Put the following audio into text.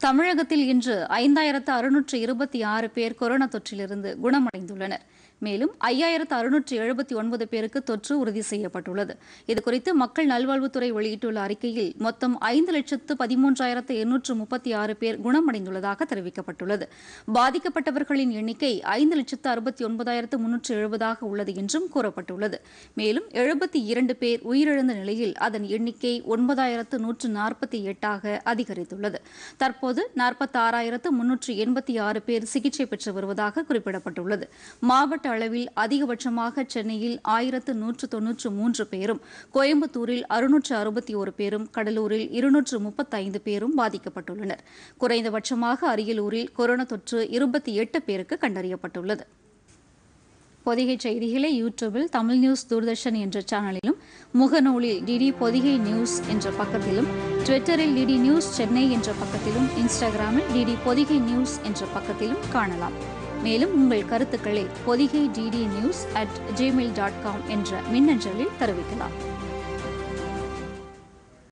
தமிழகத்தில் இன்று ஐந்தாயிரத்து அறுநூற்று இருபத்தி ஆறு பேர் கொரோனா தொற்றிலிருந்து குணமடைந்துள்ளனர் மேலும் ஐயாயிரத்து அறுநூற்று எழுபத்தி ஒன்பது பேருக்கு தொற்று உறுதி செய்யப்பட்டுள்ளது இதுகுறித்து மக்கள் நல்வாழ்வுத்துறை வெளியிட்டுள்ள அறிக்கையில் மொத்தம் ஐந்து லட்சத்து பதிமூன்றாயிரத்து எண்ணூற்று முப்பத்தி ஆறு பேர் குணமடைந்துள்ளதாக தெரிவிக்கப்பட்டுள்ளது பாதிக்கப்பட்டவர்களின் எண்ணிக்கை ஐந்து லட்சத்து அறுபத்தி ஒன்பதாயிரத்து முன்னூற்று எழுபதாக உள்ளது என்றும் கூறப்பட்டுள்ளது மேலும் எழுபத்தி இரண்டு பேர் உயிரிழந்த நிலையில் அதன் எண்ணிக்கை ஒன்பதாயிரத்து நூற்று நாற்பத்தி எட்டாக அதிகரித்துள்ளது தற்போது நாற்பத்தாறாயிரத்து முன்னூற்று எண்பத்தி ஆறு பேர் சிகிச்சை பெற்று வருவதாக குறிப்பிடப்பட்டுள்ளது மாவட்ட அளவில் அதிகபட்சமாக சென்னையில் ஆயிரத்து நூற்று தொன்னூற்று மூன்று பேரும் கோயம்புத்தூரில் அறுநூற்று அறுபத்தி ஒரு பேரும் கடலூரில் இருநூற்று முப்பத்தைந்து பேரும் பாதிக்கப்பட்டுள்ளனர் குறைந்தபட்சமாக அரியலூரில் கொரோனா தொற்று இருபத்தி எட்டு பேருக்கு கண்டறியப்பட்டுள்ளது பொதிகை செய்திகளை யூடியூபில் தமிழ் நியூஸ் தூர்தர்ஷன் என்ற சேனலிலும் முகநூலில் டிடி பொதிகை நியூஸ் என்ற பக்கத்திலும் ட்விட்டரில் டிடி நியூஸ் சென்னை என்ற பக்கத்திலும் இன்ஸ்டாகிராமில் டிடி பொதிகை நியூஸ் என்ற பக்கத்திலும் காணலாம் மேலும் உங்கள் கருத்துக்களை Podhigai DD news at Gmail dot com என்ற மின்னஞ்சலில் தெரிவிக்கலாம்